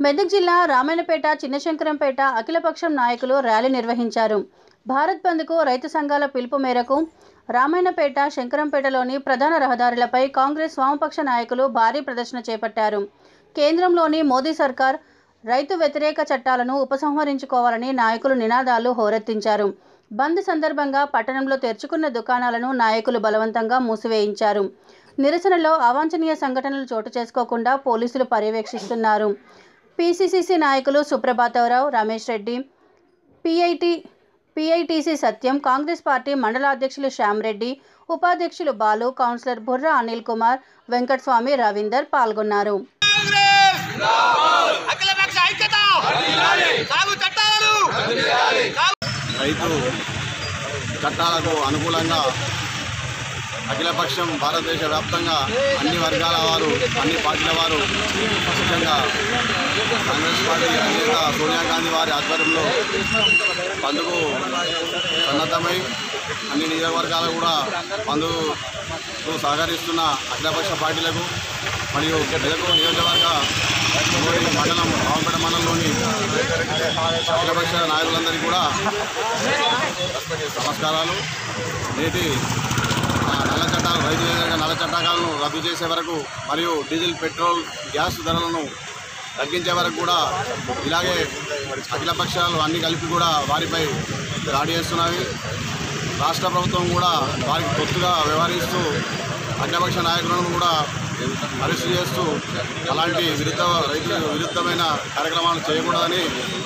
మెదక్ జిల్లా రామాయణపేట చిన్నశంకరంపేట అఖిలపక్షం నాయకులు ర్యాలీ నిర్వహించారు భారత్ బంద్కు రైతు సంఘాల పిలుపు మేరకు రామాయణపేట శంకరంపేటలోని ప్రధాన రహదారులపై కాంగ్రెస్ వామపక్ష నాయకులు భారీ ప్రదర్శన చేపట్టారు కేంద్రంలోని మోదీ సర్కార్ రైతు వ్యతిరేక చట్టాలను ఉపసంహరించుకోవాలని నాయకులు నినాదాలు హోరెత్తించారు బంద్ సందర్భంగా పట్టణంలో తెరుచుకున్న దుకాణాలను నాయకులు బలవంతంగా మూసివేయించారు నిరసనలో అవాంఛనీయ సంఘటనలు చోటు చేసుకోకుండా పోలీసులు పర్యవేక్షిస్తున్నారు పీసీసీసీ నాయకులు సుప్రభాతరావు రమేష్ రెడ్డి పిఐటి పిఐటిసి సత్యం కాంగ్రెస్ పార్టీ మండల అధ్యక్షులు శ్యామ్ రెడ్డి ఉపాధ్యక్షులు బాలు కౌన్సిలర్ బుర్రా అనిల్ కుమార్ వెంకటస్వామి రవీందర్ పాల్గొన్నారు కాంగ్రెస్ అఖిలపక్ష ఐక్యత సాగు చట్టాలను రైతు చట్టాలకు అనుకూలంగా అఖిలపక్షం భారతదేశ వ్యాప్తంగా అన్ని వర్గాల వారు అన్ని పార్టీల వారు ముఖ్యంగా కాంగ్రెస్ పార్టీ అధినేత సోనియా గాంధీ వారి ఆధ్వర్యంలో బంధుకు సన్నద్ధమై అన్ని నియోజకవర్గాలు కూడా బంధుకు సహకరిస్తున్న అఖిలపక్ష పార్టీలకు మరియు మెదకు నియోజకవర్గ ఉమ్మడి మండలం రామపేట మండలంలోని అఖిలపక్ష నాయకులందరికీ కూడా నమస్కారాలు నేటి ఆ, నల్ల చట్టాలు రైతు వ్యతిరేక నల్ల చట్టాలను రద్దు చేసే వరకు మరియు డీజిల్ పెట్రోల్ గ్యాస్ ధరలను తగ్గించే వరకు కూడా ఇలాగే అఖిల పక్షాలు అన్ని కలిపి కూడా వారిపై దాడి చేస్తున్నవి రాష్ట్ర ప్రభుత్వం కూడా వారికి తొత్తుగా వ్యవహరిస్తూ అఖిలపక్ష నాయకులను కూడా అరెస్టు చేస్తూ అలాంటి విరుద్ధ రైతు విరుద్ధమైన కార్యక్రమాలు చేయకూడదని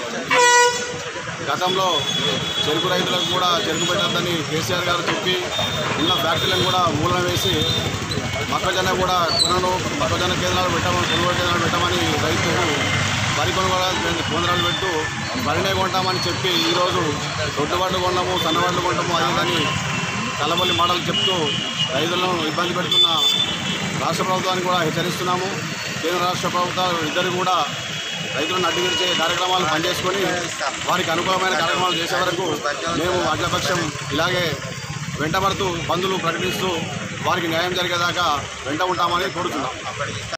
గతంలో చెరుకు రైతులకు కూడా చెరుకు పెట్టద్దని కేసీఆర్ గారు చెప్పి ఉన్న ఫ్యాక్టరీలను కూడా మూలన వేసి మొక్కజొన్న కూడా కొనను మొక్కజొన్న కేంద్రాలు పెట్టమని కొనుగోలు కేంద్రాలు పెట్టమని రైతుకు వరి కొనుగోలు కేంద్రాలు పెట్టు వరినే కొంటామని చెప్పి ఈరోజు దొడ్డుబాట్లు కొన్నాము సన్నబాట్లు కొంటాము అదేదని కలబల్లి మాటలు చెప్తూ రైతులను ఇబ్బంది పెడుతున్న రాష్ట్ర ప్రభుత్వాన్ని కూడా హెచ్చరిస్తున్నాము కేంద్ర రాష్ట్ర ప్రభుత్వాలు ఇద్దరు కూడా రైతులను అడ్డుగిరిచే కార్యక్రమాలు పనిచేసుకొని వారికి అనుకూలమైన కార్యక్రమాలు చేసే వరకు మేము అఖిలపక్షం ఇలాగే వెంటబడుతూ బంధులు ప్రకటిస్తూ వారికి న్యాయం జరిగేదాకా వెంట ఉంటామని కోరుతున్నాం